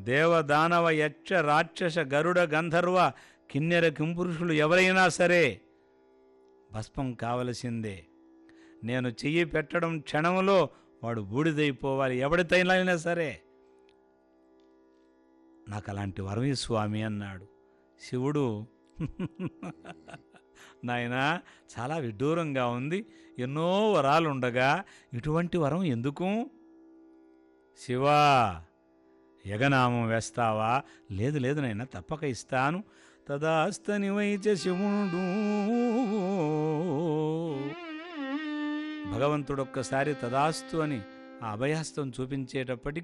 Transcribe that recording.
దేవదానవ యక్ష రాక్షస గరుడ గంధర్వ కిన్నెర కింపురుషులు ఎవరైనా సరే భస్మం కావలసిందే నేను చెయ్యి పెట్టడం క్షణంలో వాడు బూడిదైపోవాలి ఎవడితైనా సరే నాకు అలాంటి వరం ఈ స్వామి అన్నాడు శివుడు నాయనా చాలా విడ్డూరంగా ఉంది ఎన్నో వరాలు ఉండగా ఇటువంటి వరం ఎందుకు శివా యగనామం వేస్తావా లేదు లేదు నాయన తప్పక ఇస్తాను తదాస్తని వైచ శివుడు భగవంతుడు ఒక్కసారి తదాస్తు అని ఆ అభయహస్తం చూపించేటప్పటికి